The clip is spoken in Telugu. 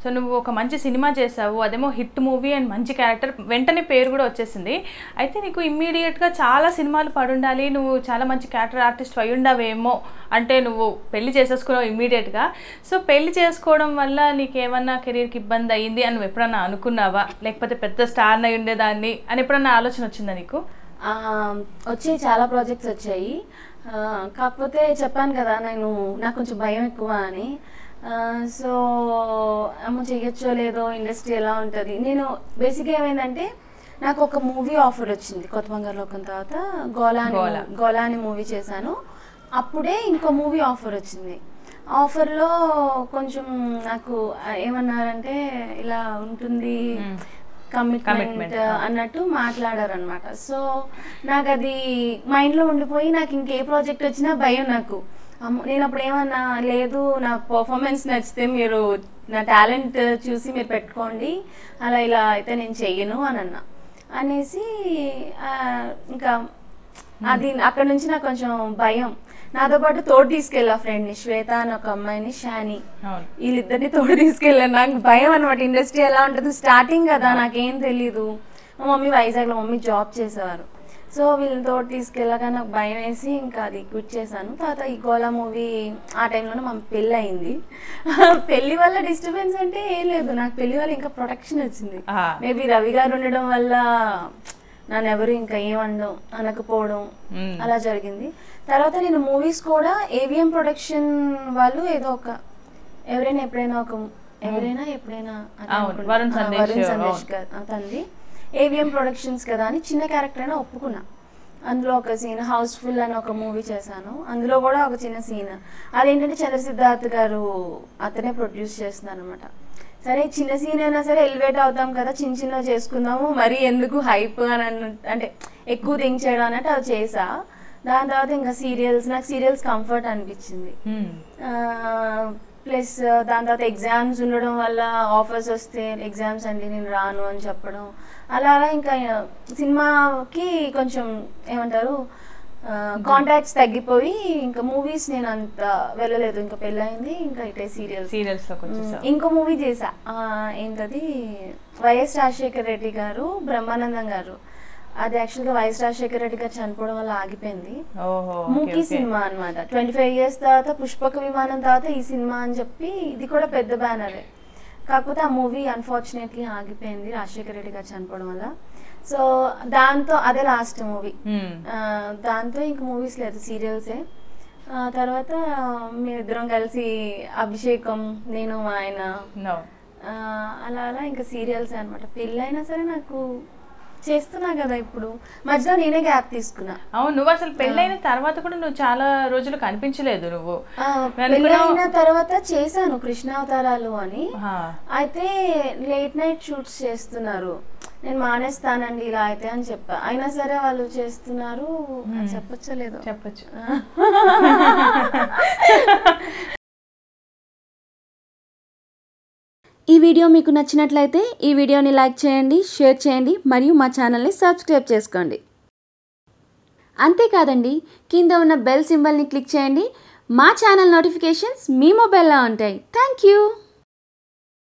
సో నువ్వు ఒక మంచి సినిమా చేసావు అదేమో హిట్ మూవీ అండ్ మంచి క్యారెక్టర్ వెంటనే పేరు కూడా వచ్చేసింది అయితే నీకు ఇమ్మీడియట్గా చాలా సినిమాలు పడుండాలి నువ్వు చాలా మంచి క్యారెక్టర్ ఆర్టిస్ట్ అయి ఉండవేమో అంటే నువ్వు పెళ్లి చేసేసుకున్నావు ఇమ్మీడియట్గా సో పెళ్లి చేసుకోవడం వల్ల నీకు ఏమన్నా కెరీర్కి ఇబ్బంది అయ్యింది అని నువ్వు ఎప్పుడన్నా అనుకున్నావా లేకపోతే పెద్ద స్టార్ అయి ఉండేదాన్ని అని ఎప్పుడన్నా ఆలోచన వచ్చిందా నీకు ఆ, వచ్చాయి చాలా ప్రాజెక్ట్స్ వచ్చాయి ఆ, కాకపోతే చెప్పాను కదా నేను నాకు కొంచెం భయం ఎక్కువ అని సో అమ్మ చెయ్యొచ్చో లేదో ఇండస్ట్రీ ఎలా ఉంటుంది నేను బేసిక్గా ఏమైందంటే నాకు ఒక మూవీ ఆఫర్ వచ్చింది కొత్త బంగారు లోకం తర్వాత గోలా అని గోలా. గోలా అని మూవీ చేశాను అప్పుడే ఇంకో మూవీ ఆఫర్ వచ్చింది ఆఫర్లో కొంచెం నాకు ఆ, ఏమన్నారంటే ఇలా ఉంటుంది Hmm. Commitment Commitment, ah. అన్నట్టు మాట్లాడారు అనమాట సో నాకు అది మైండ్లో ఉండిపోయి నాకు ఇంకే ప్రాజెక్ట్ వచ్చినా భయం నాకు అమ్మో, నేను అప్పుడు ఏమన్నా లేదు నా పర్ఫార్మెన్స్ నచ్చితే మీరు నా టాలెంట్ చూసి మీరు పెట్టుకోండి అలా ఇలా అయితే నేను చెయ్యను అని అన్నా అనేసి ఆ, ఇంకా అది అక్కడ నుంచి నాకు కొంచెం భయం నాతో పాటు తోడు తీసుకెళ్ళా ఫ్రెండ్ని శ్వేత అని ఒక అమ్మాయిని షాని అవును వీళ్ళిద్దరిని తోడు తీసుకెళ్ళాను నాకు భయం అనమాట ఇండస్ట్రీ ఎలా ఉంటుంది స్టార్టింగ్ కదా నాకేం తెలీదు మా మమ్మీ వైజాగ్లో మమ్మీ జాబ్ చేసేవారు సో వీళ్ళని తోడు తీసుకెళ్ళాక నాకు భయం వేసి ఇంకా అది క్విట్ చేశాను తర్వాత ఈ గోలా మూవీ ఆ టైంలోనే మా పెళ్ళి అయింది పెళ్లి వల్ల డిస్టర్బెన్స్ అంటే ఏం లేదు నాకు పెళ్లి వల్ల ఇంకా ప్రొటెక్షన్ వచ్చింది ఆ. మేబీ రవి గారు ఉండడం వల్ల నన్ను ఎవరు ఇంకా ఏమనడం అనకపోవడం మ్మ్. అలా జరిగింది తర్వాత నేను మూవీస్ కూడా ఏవిఎం ప్రొడక్షన్ వాళ్ళు ఏదో ఒక ఎవరైనా ఎప్పుడైనా ఒక ఎవరైనా ఎప్పుడైనా అని అవును, అనుకుంటా. వరుణ్ ఆ, సందేశ్, వరుణ్ సందేశ్ అవును. గారు, ఆ, తంది ఏవిఎం ప్రొడక్షన్స్ కదా అని చిన్న క్యారెక్టర్ అయినా ఒప్పుకున్నా అందులో ఒక సీన్ హౌస్ఫుల్ అని ఒక మూవీ చేశాను అందులో కూడా ఒక చిన్న సీన్ అదేంటంటే చంద్ర సిద్ధార్థ్ గారు అతనే ప్రొడ్యూస్ చేస్తున్నారు అనమాట సరే చిన్న సీన్ అయినా సరే ఎలివేట్ అవుతాం కదా చిన్న చిన్న చేసుకుందాము మరీ ఎందుకు హైప్ అని అన్న- అంటే ఎక్కువ థింక్ చేయడం అన్నట్టు అవి చేసా దాని తర్వాత ఇంకా సీరియల్స్ నాకు సీరియల్స్ కంఫర్ట్ అనిపించింది మ్మ్. ప్లస్ దాని తర్వాత ఎగ్జామ్స్ ఉండడం వల్ల ఆఫర్స్ వస్తే ఎగ్జామ్స్ అండి నేను రాను అని చెప్పడం అలా అలా ఇంకా సినిమాకి కొంచెం ఏమంటారు కాంటాక్ట్స్ తగ్గిపోయి ఇంకా మూవీస్ నేను అంత వెళ్ళలేదు ఇంకా పెళ్ళయింది ఇంకా ఇటే సీరియల్స్ సీరియల్స్ లోకి వచ్చేసావు ఇంకో మూవీ చేసా ఆ, ఏంటది వైఎస్ రాజశేఖర రెడ్డి గారు బ్రహ్మానందం గారు అది యాక్చువల్గా వైఎస్ రాజశేఖర రెడ్డి గారు చనిపోవడం వల్ల ఆగిపోయింది ఓహో ఓకే, మూకీ ఓకే. సినిమా అన్నమాట ట్వంటీ ఫైవ్ ఇయర్స్ తర్వాత పుష్పక విమానం తర్వాత ఈ సినిమా అని చెప్పి ఇది కూడా పెద్ద బ్యానరే కాకపోతే ఆ మూవీ అన్ఫార్చునేట్లీ ఆగిపోయింది రాజశేఖర రెడ్డి గారు చనిపోవడం వల్ల సో దాంతో అదే లాస్ట్ మూవీ మ్మ్. దాంతో ఇంక మూవీస్ లేదు సీరియల్సే తర్వాత మేమిద్దరం కలిసి అభిషేకం నేను మా ఆయన No. ఆ, అలా అలా ఇంకా సీరియల్స్ అనమాట పెళ్ళైనా సరే నాకు చేస్తున్నా కదా ఇప్పుడు మధ్యలో నేనే గ్యాప్ తీసుకున్నా అవును నువ్వు అసలు పెళ్ళైన తర్వాత కూడా నువ్వు చాలా రోజులు కనిపించలేదు నువ్వు ఆ, నేను పెళ్ళైన అనుకున్నా- తర్వాత చేశాను కృష్ణావతారాలు అని ఆ, అయితే లేట్ నైట్ షూట్స్ చేస్తున్నారు నేను మానేస్తానండి ఇలా అయితే అని చెప్పా అయినా సరే వాళ్ళు చేస్తున్నారు Hmm. చెప్పచ్చో లేదో చెప్పొచ్చు ఈ వీడియో మీకు నచ్చినట్లయితే ఈ వీడియోని లైక్ చేయండి షేర్ చేయండి మరియు మా ఛానల్ని సబ్స్క్రైబ్ చేసుకోండి అంతేకాదండి కింద ఉన్న బెల్ సింబల్ని క్లిక్ చేయండి మా ఛానల్ నోటిఫికేషన్స్ మీ మొబైల్లో ఉంటాయి థ్యాంక్ యూ